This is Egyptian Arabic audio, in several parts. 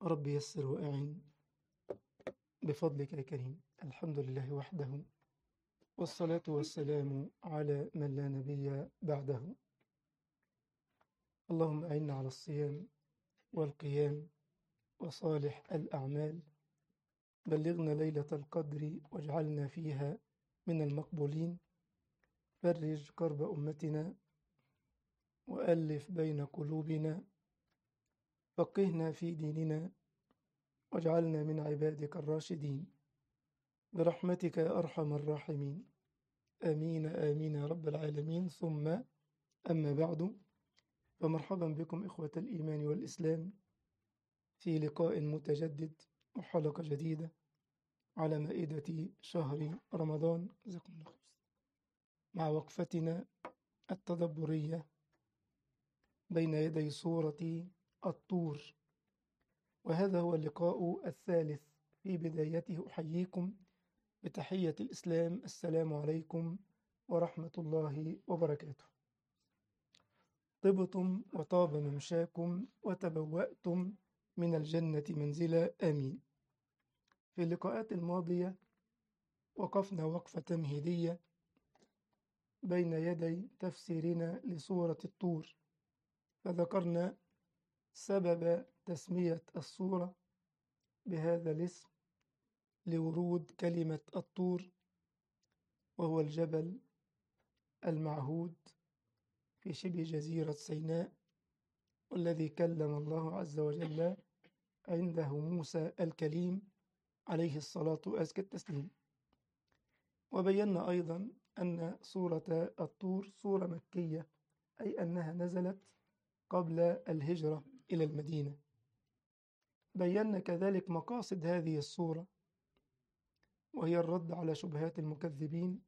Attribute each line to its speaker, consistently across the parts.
Speaker 1: رب يسر وأعن بفضلك يا كريم الحمد لله وحده والصلاة والسلام على من لا نبي بعده اللهم أعنا على الصيام والقيام وصالح الأعمال بلغنا ليلة القدر واجعلنا فيها من المقبولين فرج كرب أمتنا وألف بين قلوبنا فقهنا في ديننا واجعلنا من عبادك الراشدين برحمتك يا أرحم الراحمين آمين آمين يا رب العالمين ثم أما بعد فمرحبا بكم إخوة الإيمان والإسلام في لقاء متجدد وحلقة جديدة على مائدة شهر رمضان جزاكم الله خير مع وقفتنا التدبرية بين يدي سورة الطور وهذا هو اللقاء الثالث في بدايته أحييكم بتحية الإسلام السلام عليكم ورحمة الله وبركاته طبتم وطاب ممشاكم وتبوأتم من الجنة منزلا آمين في اللقاءات الماضية وقفنا وقفة تمهيدية بين يدي تفسيرنا لسورة الطور فذكرنا سبب تسمية السورة بهذا الاسم لورود كلمة الطور وهو الجبل المعهود في شبه جزيرة سيناء والذي كلم الله عز وجل عنده موسى الكليم عليه الصلاة وأزكى التسليم وبينا أيضا أن سورة الطور سورة مكية أي أنها نزلت قبل الهجرة إلى المدينة بينا كذلك مقاصد هذه السورة وهي الرد على شبهات المكذبين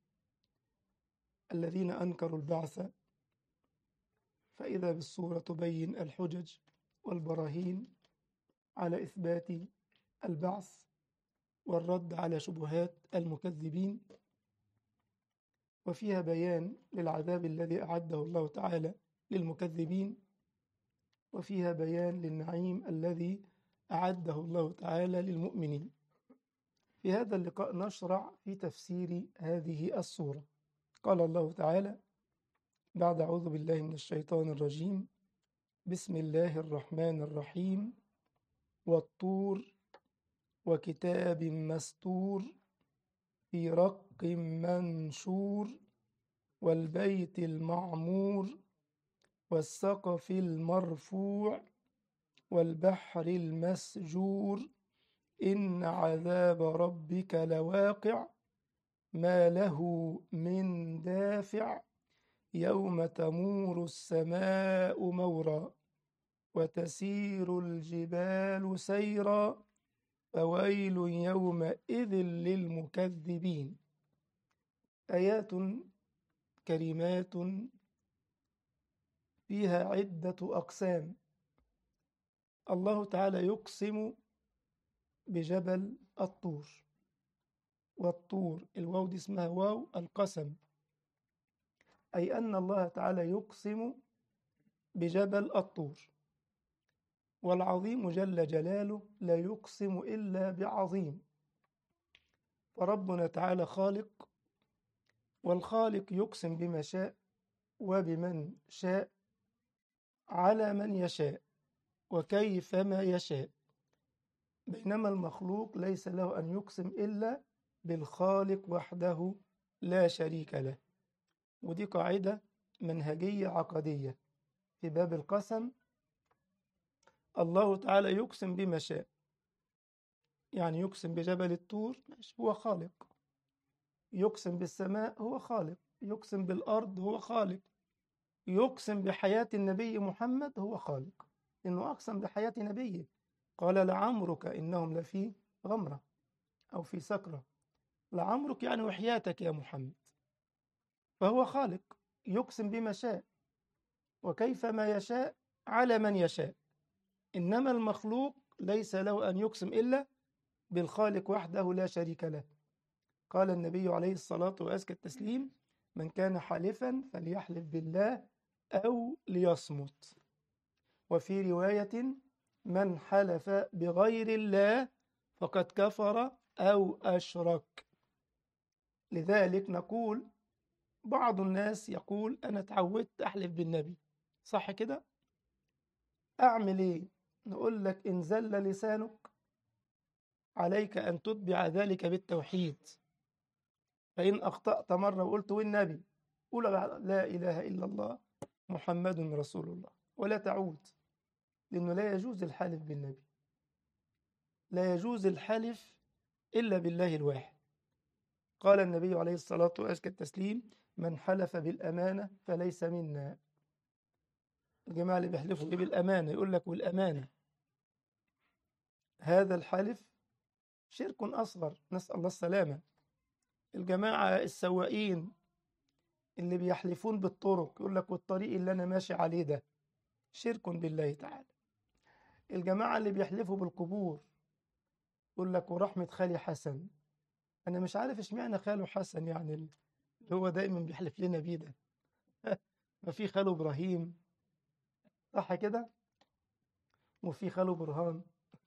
Speaker 1: الذين أنكروا البعث فإذا بالسورة تبين الحجج والبراهين على إثبات البعث والرد على شبهات المكذبين وفيها بيان للعذاب الذي أعده الله تعالى للمكذبين وفيها بيان للنعيم الذي أعده الله تعالى للمؤمنين في هذا اللقاء نشرع في تفسير هذه السورة قال الله تعالى بعد أعوذ بالله من الشيطان الرجيم بسم الله الرحمن الرحيم والطور وكتاب مستور في رق منشور والبيت المعمور والسقف المرفوع والبحر المسجور إن عذاب ربك لواقع ما له من دافع يوم تمور السماء مورا وتسير الجبال سيرا فويل يومئذ للمكذبين آيات كريمات فيها عدة أقسام الله تعالى يقسم بجبل الطور والطور الواو دي اسمها واو القسم أي أن الله تعالى يقسم بجبل الطور والعظيم جل جلاله لا يقسم إلا بعظيم فربنا تعالى خالق والخالق يقسم بما شاء وبمن شاء على من يشاء وكيفما يشاء بينما المخلوق ليس له أن يقسم إلا بالخالق وحده لا شريك له ودي قاعدة منهجية عقدية في باب القسم الله تعالى يقسم بما شاء يعني يقسم بجبل الطور هو خالق يقسم بالسماء هو خالق يقسم بالأرض هو خالق يقسم بحياة النبي محمد هو خالق إنه أقسم بحياة نبيه قال لعمرك إنهم لفي غمرة أو في سكرة لعمرك يعني وحياتك يا محمد فهو خالق يقسم بما شاء وكيف ما يشاء على من يشاء إنما المخلوق ليس له أن يقسم إلا بالخالق وحده لا شريك له قال النبي عليه الصلاة وأزكى التسليم من كان حالفا فليحلف بالله أو ليصمت وفي رواية من حلف بغير الله فقد كفر أو أشرك لذلك نقول بعض الناس يقول أنا تعودت أحلف بالنبي صح كده؟ أعمل إيه؟ نقول لك إن زل لسانك عليك أن تتبع ذلك بالتوحيد فإن أخطأت مرة وقلت والنبي قول لا إله إلا الله محمد رسول الله ولا تعود لأنه لا يجوز الحلف بالنبي لا يجوز الحلف إلا بالله الواحد قال النبي عليه الصلاة وأزكى التسليم من حلف بالأمانة فليس منا الجماعة اللي بيحلفوا إيه بالأمانة يقول لك والأمانة هذا الحلف شرك أصغر نسأل الله السلامة الجماعة السواقين اللي بيحلفون بالطرق يقول لك والطريق اللي أنا ماشي عليه ده شرك بالله تعالى الجماعة اللي بيحلفوا بالقبور يقول لك ورحمة خالي حسن أنا مش عارف اشمعنى خاله حسن يعني اللي هو دايما بيحلف لنا بيه ده ما في خاله إبراهيم صح كده وفي خاله برهان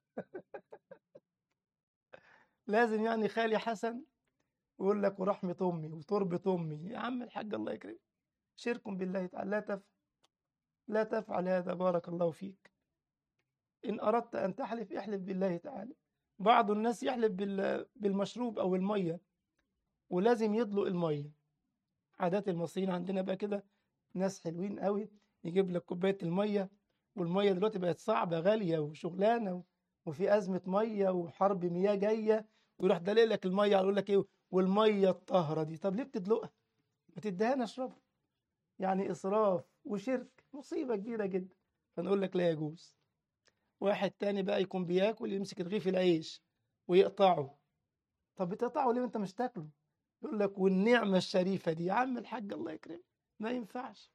Speaker 1: لازم يعني خالي حسن يقول لك ورحمة أمي وتربة أمي يا عم الحاج الله يكرمك شرك بالله تعالى لا تفعل لا تفعل هذا بارك الله فيك إن أردت أن تحلف احلف بالله تعالى بعض الناس يحلف بالمشروب أو المية ولازم يدلق المية عادات المصريين عندنا بقى كده ناس حلوين قوي يجيب لك كوباية المية والمية دلوقتي بقت صعبة غالية وشغلانة وفي أزمة مية وحرب مياه جاية ويروح دلق لك المية يقول لك إيه والمية الطاهرة دي طب ليه بتدلقها؟ ما تديها اشربها يعني إسراف وشرك مصيبة كبيرة جدا فنقول لك لا يجوز واحد تاني بقى يكون بياكل يمسك رغيف العيش ويقطعه طب بتقطعه ليه انت مش تاكله يقول لك والنعمة الشريفة دي يا عم الحاج الله يكرمك ما ينفعش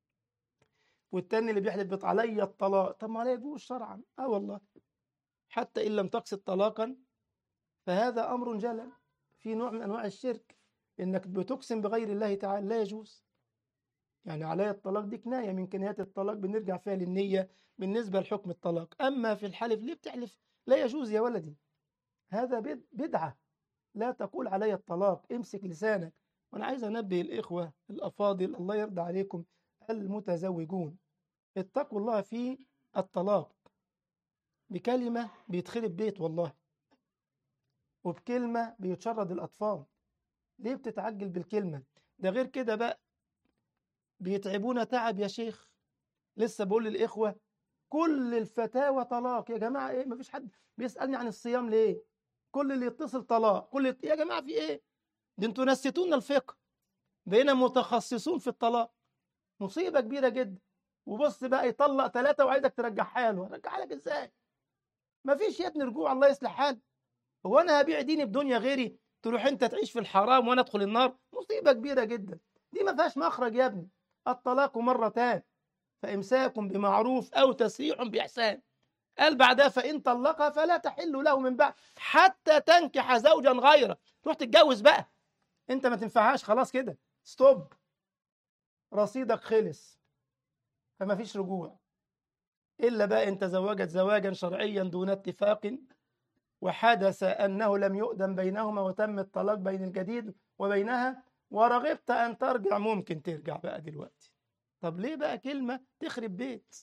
Speaker 1: والتاني اللي بيحلف بيط علي الطلاق طب ما لا يجوز شرعا اه والله حتى ان لم تقصد طلاقا فهذا امر جلل في نوع من انواع الشرك انك بتقسم بغير الله تعالى لا يجوز يعني علي الطلاق دي كنايه من كنايات الطلاق بنرجع فيها للنيه بالنسبه لحكم الطلاق اما في الحلف ليه بتحلف لا يجوز يا ولدي هذا بدعه لا تقول علي الطلاق امسك لسانك وانا عايز انبه الاخوه الافاضل الله يرضى عليكم المتزوجون اتقوا الله في الطلاق بكلمه بيتخرب بيت والله وبكلمه بيتشرد الاطفال ليه بتتعجل بالكلمه ده غير كده بقى بيتعبونا تعب يا شيخ لسه بقول للإخوة كل الفتاوى طلاق يا جماعة إيه مفيش حد بيسألني عن الصيام ليه كل اللي يتصل طلاق كل يت... يا جماعة في إيه ده انتوا نسيتونا الفقه بقينا متخصصون في الطلاق مصيبة كبيرة جدا وبص بقى يطلق ثلاثة وعايزك ترجعها له رجعها لك ازاي مفيش يا ابني رجوع الله يصلح حالك هو انا هبيع ديني بدنيا غيري تروح انت تعيش في الحرام وانا ادخل النار مصيبة كبيرة جدا دي ما فيهاش مخرج يا ابني الطلاق مرتان فإمساك بمعروف أو تسريح بإحسان قال بعدها فإن طلقها فلا تحل له من بعد حتى تنكح زوجا غيره تروح تتجوز بقى أنت ما تنفعهاش خلاص كده ستوب رصيدك خلص فما فيش رجوع إلا بقى إن تزوجت زواجا شرعيا دون اتفاق وحدث أنه لم يؤذن بينهما وتم الطلاق بين الجديد وبينها ورغبت أن ترجع ممكن ترجع بقى دلوقتي طب ليه بقى كلمة تخرب بيت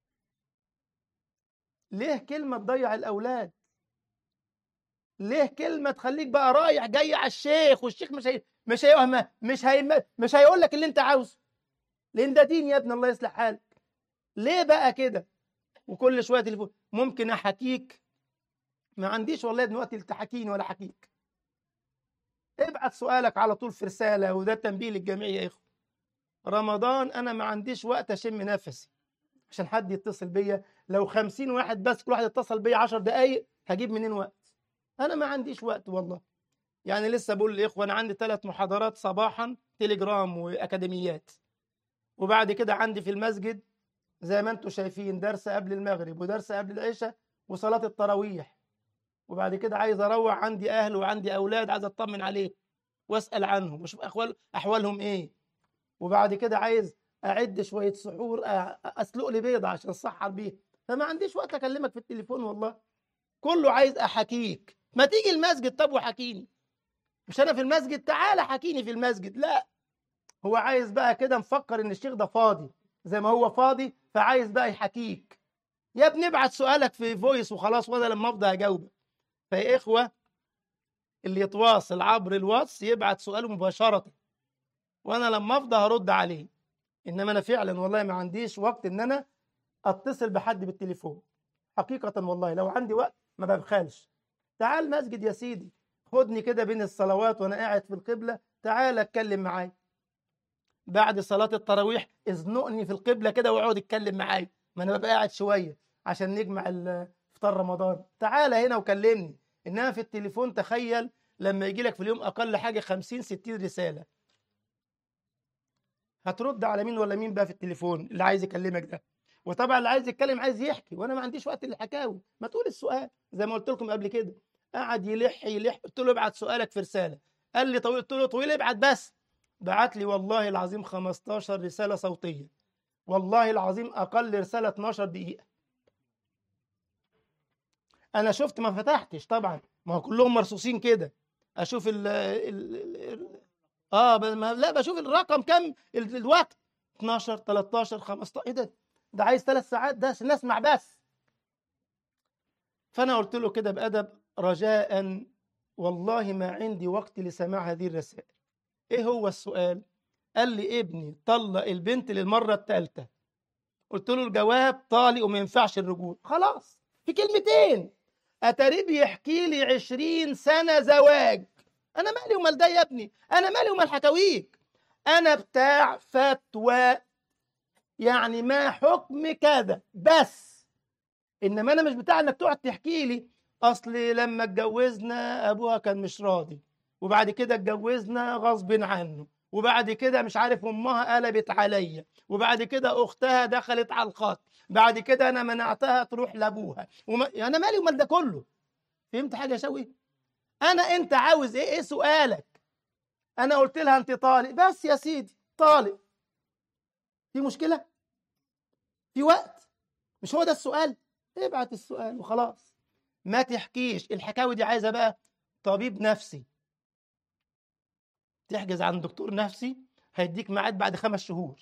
Speaker 1: ليه كلمة تضيع الأولاد ليه كلمة تخليك بقى رايح جاي على الشيخ والشيخ مش هي مش هي مش هي مش هيقول لك اللي أنت عاوزه لأن ده دين يا ابن الله يصلح حالك ليه بقى كده وكل شوية تليفون ممكن أحكيك ما عنديش والله دلوقتي تحكيني ولا حكيك ابعت سؤالك على طول في رسالة وده تنبيه للجميع يا إخوة رمضان أنا ما عنديش وقت أشم نفسي عشان حد يتصل بيا لو خمسين واحد بس كل واحد اتصل بيا عشر دقايق هجيب منين وقت أنا ما عنديش وقت والله يعني لسه بقول للإخوة أنا عندي ثلاث محاضرات صباحا تليجرام وأكاديميات وبعد كده عندي في المسجد زي ما انتم شايفين درس قبل المغرب ودرس قبل العشاء وصلاة التراويح وبعد كده عايز اروح عندي اهل وعندي اولاد عايز اطمن عليهم واسال عنهم واشوف احوال احوالهم ايه وبعد كده عايز اعد شويه سحور اسلق لي بيضه عشان اسحر بيها فما عنديش وقت اكلمك في التليفون والله كله عايز احكيك ما تيجي المسجد طب وحكيني مش انا في المسجد تعالى حكيني في المسجد لا هو عايز بقى كده مفكر ان الشيخ ده فاضي زي ما هو فاضي فعايز بقى يحكيك يا ابني ابعت سؤالك في فويس وخلاص وانا لما افضى هجاوبك فيا اخوه اللي يتواصل عبر الواتس يبعت سؤاله مباشره وانا لما افضى هرد عليه انما انا فعلا والله ما عنديش وقت ان انا اتصل بحد بالتليفون حقيقه والله لو عندي وقت ما ببخلش تعال مسجد يا سيدي خدني كده بين الصلوات وانا قاعد في القبله تعال اتكلم معايا بعد صلاه التراويح ازنقني في القبله كده واقعد اتكلم معايا ما انا ببقى قاعد شويه عشان نجمع افطار رمضان تعال هنا وكلمني انما في التليفون تخيل لما يجي لك في اليوم اقل حاجه 50 60 رساله هترد على مين ولا مين بقى في التليفون اللي عايز يكلمك ده وطبعا اللي عايز يتكلم عايز يحكي وانا ما عنديش وقت للحكاوي ما تقول السؤال زي ما قلت لكم قبل كده قعد يلح يلح قلت له ابعت سؤالك في رساله قال لي طويل قلت له طويل ابعت بس بعت لي والله العظيم 15 رساله صوتيه والله العظيم اقل رساله 12 دقيقه انا شفت ما فتحتش طبعا ما هو كلهم مرصوصين كده اشوف ال ال ال اه ما لا بشوف الرقم كام ال- الوقت 12 13 15 ايه ده ده عايز ثلاث ساعات ده عشان نسمع بس فانا قلت له كده بادب رجاء والله ما عندي وقت لسماع هذه الرسائل ايه هو السؤال قال لي ابني طلق البنت للمره الثالثه قلت له الجواب طالق وما ينفعش الرجوع خلاص في كلمتين اتاري بيحكي لي 20 سنه زواج انا مالي ومال ده يا ابني انا مالي ومال حكاويك انا بتاع فتوى يعني ما حكم كذا بس انما انا مش بتاع انك تقعد تحكي لي اصل لما اتجوزنا ابوها كان مش راضي وبعد كده اتجوزنا غصب عنه وبعد كده مش عارف امها قلبت عليا وبعد كده اختها دخلت على الخط بعد كده انا منعتها تروح لابوها وما... انا مالي ومال ده كله فهمت حاجه يا شوقي انا انت عاوز ايه ايه سؤالك انا قلت لها انت طالق بس يا سيدي طالق في مشكله في وقت مش هو ده السؤال ابعت السؤال وخلاص ما تحكيش الحكاوي دي عايزه بقى طبيب نفسي تحجز عند دكتور نفسي هيديك ميعاد بعد خمس شهور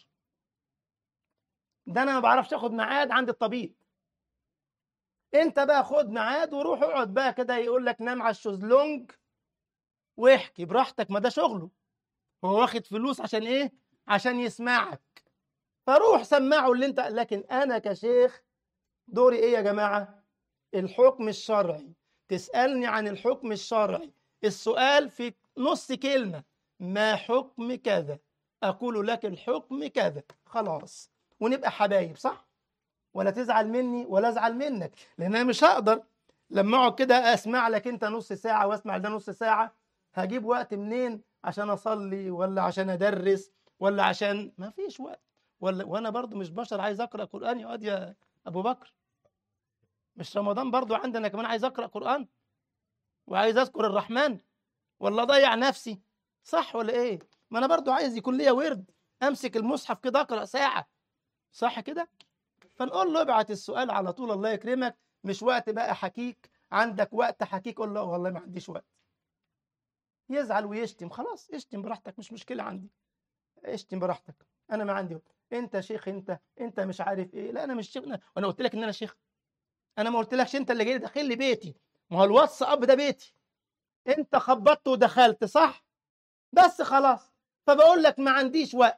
Speaker 1: ده انا ما بعرفش اخد ميعاد عند الطبيب انت بقى خد ميعاد وروح اقعد بقى كده يقول لك نام على الشوزلونج واحكي براحتك ما ده شغله هو واخد فلوس عشان ايه عشان يسمعك فروح سمعه اللي انت لكن انا كشيخ دوري ايه يا جماعه الحكم الشرعي تسالني عن الحكم الشرعي السؤال في نص كلمه ما حكم كذا اقول لك الحكم كذا خلاص ونبقى حبايب صح ولا تزعل مني ولا ازعل منك لان انا مش هقدر لما اقعد كده اسمع لك انت نص ساعه واسمع ده نص ساعه هجيب وقت منين عشان اصلي ولا عشان ادرس ولا عشان ما فيش وقت ولا وانا برضو مش بشر عايز اقرا قران يا واد يا ابو بكر مش رمضان برضو عندنا كمان عايز اقرا قران وعايز اذكر الرحمن ولا اضيع نفسي صح ولا ايه ما انا برضو عايز يكون ليا ورد امسك المصحف كده اقرا ساعه صح كده فنقول له ابعت السؤال على طول الله يكرمك مش وقت بقى حكيك عندك وقت حكيك قول له والله ما عنديش وقت يزعل ويشتم خلاص اشتم براحتك مش مشكله عندي اشتم براحتك انا ما عندي وقت انت شيخ انت انت مش عارف ايه لا انا مش شيخ وانا قلت لك ان انا شيخ انا ما قلتلكش انت اللي جاي داخل لي بيتي ما هو الواتس اب ده بيتي انت خبطت ودخلت صح بس خلاص فبقول لك ما عنديش وقت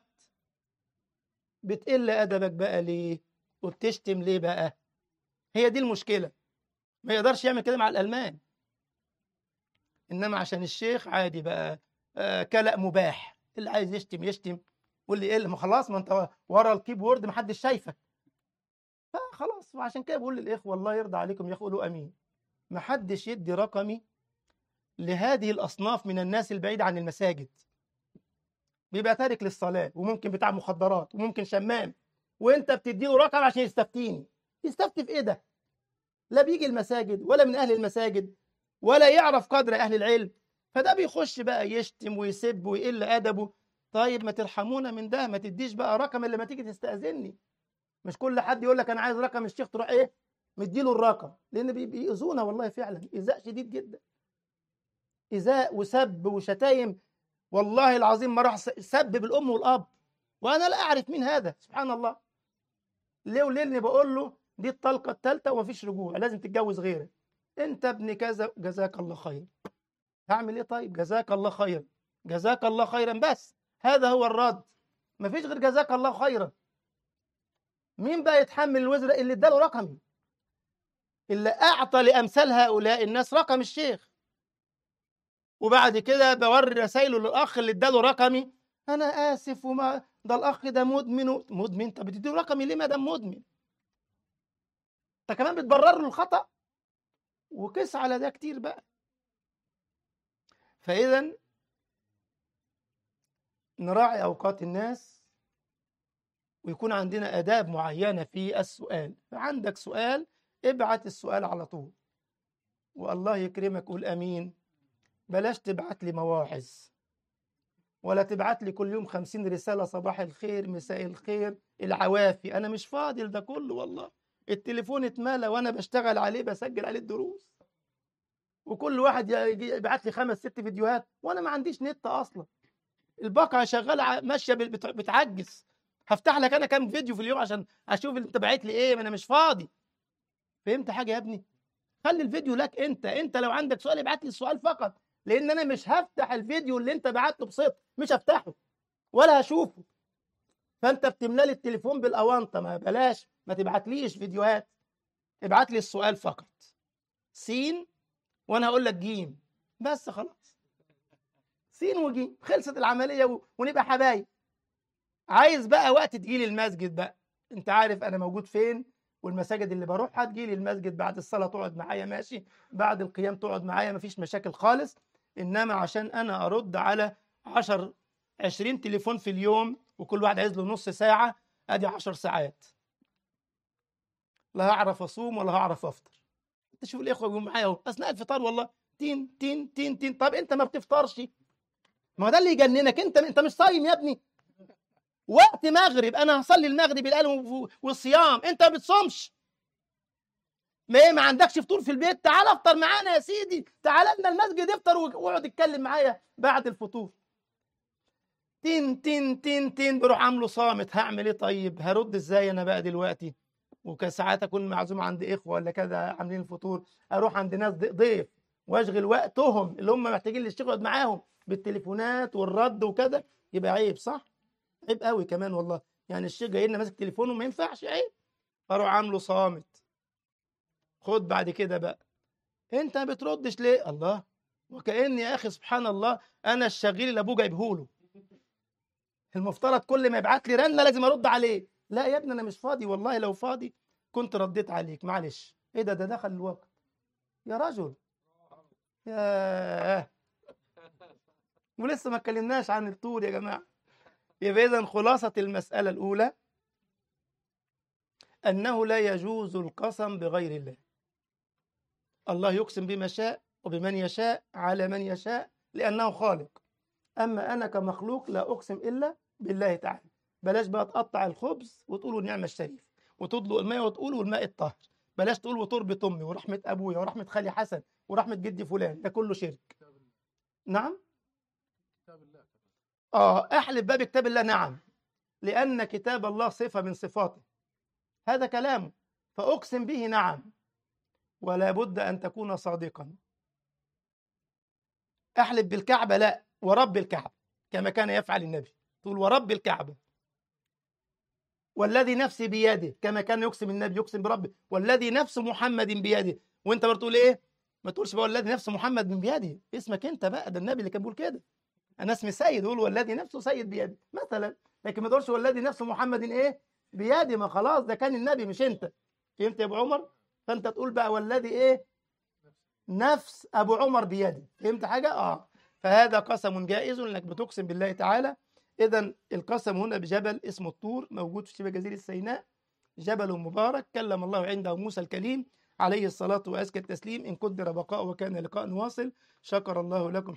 Speaker 1: بتقل ادبك بقى ليه وبتشتم ليه بقى هي دي المشكله ما يقدرش يعمل كده مع الالمان انما عشان الشيخ عادي بقى آه كلأ مباح اللي عايز يشتم يشتم واللي يقل ما خلاص ما انت ورا الكيبورد ما حدش شايفك فخلاص وعشان كده بقول للاخوه الله يرضى عليكم يقولوا امين ما حدش يدي رقمي لهذه الاصناف من الناس البعيده عن المساجد بيبقى تارك للصلاه وممكن بتاع مخدرات وممكن شمام وانت بتديله رقم عشان يستفتيني يستفتي في ايه ده لا بيجي المساجد ولا من اهل المساجد ولا يعرف قدر اهل العلم فده بيخش بقى يشتم ويسب ويقل ادبه طيب ما ترحمونا من ده ما تديش بقى رقم اللي ما تيجي تستاذني مش كل حد يقول لك انا عايز رقم الشيخ تروح ايه مديله الرقم لان بي- بيأذونا والله فعلا ايذاء شديد جدا ايذاء وسب وشتايم والله العظيم ما راح س- سبب الام والاب وانا لا اعرف مين هذا سبحان الله ليه وليلني بقول له دي الطلقه الثالثه ومفيش رجوع لازم تتجوز غيرك انت ابن كذا جزاك الله خير هعمل ايه طيب جزاك الله خيرا جزاك الله خيرا بس هذا هو الرد مفيش غير جزاك الله خيرا مين بقى يتحمل الوزر اللي اداله رقمي اللي اعطى لامثال هؤلاء الناس رقم الشيخ وبعد كده بوري رسايله للاخ اللي اداله رقمي انا اسف وما ده الاخ ده مدمن و- مدمن طب بتديله رقمي ليه ما دام مدمن انت كمان بتبرر له الخطا وقس على ده كتير بقى فاذا نراعي اوقات الناس ويكون عندنا آداب معينة في السؤال فعندك سؤال ابعت السؤال على طول والله يكرمك قول أمين بلاش تبعت لي مواعظ ولا تبعت لي كل يوم خمسين رسالة صباح الخير مساء الخير العوافي أنا مش فاضي ده كله والله التليفون اتملى وأنا بشتغل عليه بسجل عليه الدروس وكل واحد يجي يبعت لي خمس ست فيديوهات وأنا ما عنديش نت أصلا الباقة شغالة ع- ماشية بت- بت- بتعجز هفتح لك انا كام فيديو في اليوم عشان اشوف انت باعت لي ايه ما انا مش فاضي فهمت حاجه يا ابني خلي الفيديو لك انت انت لو عندك سؤال ابعت لي السؤال فقط لان انا مش هفتح الفيديو اللي انت بعته بصدق مش هفتحه ولا هشوفه فانت بتملى لي التليفون بالاونطه ما بلاش ما تبعتليش فيديوهات ابعت لي السؤال فقط سين وانا هقول لك جيم بس خلاص سين وجيم خلصت العمليه و... ونبقى حبايب عايز بقى وقت تجيلي المسجد بقى انت عارف انا موجود فين والمساجد اللي بروحها تجيلي المسجد بعد الصلاة تقعد معايا ماشي بعد القيام تقعد معايا مفيش مشاكل خالص انما عشان انا ارد على 10 20 تليفون في اليوم وكل واحد عايز له نص ساعة ادي 10 ساعات لا هعرف اصوم ولا هعرف افطر انت شوف الاخوه بيقولوا معايا اهو اثناء الفطار والله تين تين تين تين طب انت ما بتفطرش ما هو ده اللي يجننك انت انت مش صايم يا ابني وقت مغرب انا هصلي المغرب الان و- والصيام انت ما بتصومش ما ايه ما عندكش فطور في البيت تعال افطر معانا يا سيدي تعال لنا المسجد افطر و- واقعد اتكلم معايا بعد الفطور تين تين تين تين بروح عامله صامت هعمل ايه طيب هرد ازاي انا بقى دلوقتي وكساعات اكون معزوم عند اخوه ولا كذا عاملين الفطور اروح عند ناس ض- ضيف واشغل وقتهم اللي هم محتاجين للشيخ اقعد معاهم بالتليفونات والرد وكذا يبقى عيب صح عيب قوي كمان والله يعني الشيخ جاي لنا ماسك تليفونه ما ينفعش عيب اروح عامله صامت خد بعد كده بقى انت ما بتردش ليه الله وكأن يا اخي سبحان الله انا الشغيل اللي ابوه جايبهوله المفترض كل ما يبعت لي رنه لازم ارد عليه لا يا ابني انا مش فاضي والله لو فاضي كنت رديت عليك معلش ايه ده ده دخل الوقت يا رجل ياه ولسه ما اتكلمناش عن الطول يا جماعه يبقى اذا خلاصه المساله الاولى انه لا يجوز القسم بغير الله الله يقسم بما شاء وبمن يشاء على من يشاء لانه خالق اما انا كمخلوق لا اقسم الا بالله تعالى بلاش بقى تقطع الخبز وتقولوا النعمه الشريف وتطلق الماء وتقولوا الماء الطاهر بلاش تقول وتربط امي ورحمه ابويا ورحمه خالي حسن ورحمه جدي فلان ده كله شرك نعم اه احلف بقى بكتاب الله نعم لان كتاب الله صفه من صفاته هذا كلامه فاقسم به نعم ولا بد ان تكون صادقا احلف بالكعبه لا ورب الكعبه كما كان يفعل النبي تقول ورب الكعبه والذي نفسي بيده كما كان يقسم النبي يقسم بربه والذي نفس محمد بيده وانت برضه تقول ايه ما تقولش بقى والذي نفس محمد من بيده اسمك انت بقى ده النبي اللي كان بيقول كده انا اسمي سيد يقول والذي نفسه سيد بيده مثلا لكن ما تقولش والذي نفس محمد ايه بيده ما خلاص ده كان النبي مش انت فهمت يا ابو عمر فانت تقول بقى والذي ايه نفس ابو عمر بيده فهمت حاجه اه فهذا قسم جائز انك بتقسم بالله تعالى اذا القسم هنا بجبل اسمه الطور موجود في شبه جزيره سيناء جبل مبارك كلم الله عنده موسى الكليم عليه الصلاه وازكى التسليم ان قدر بقاء وكان لقاء واصل شكر الله لكم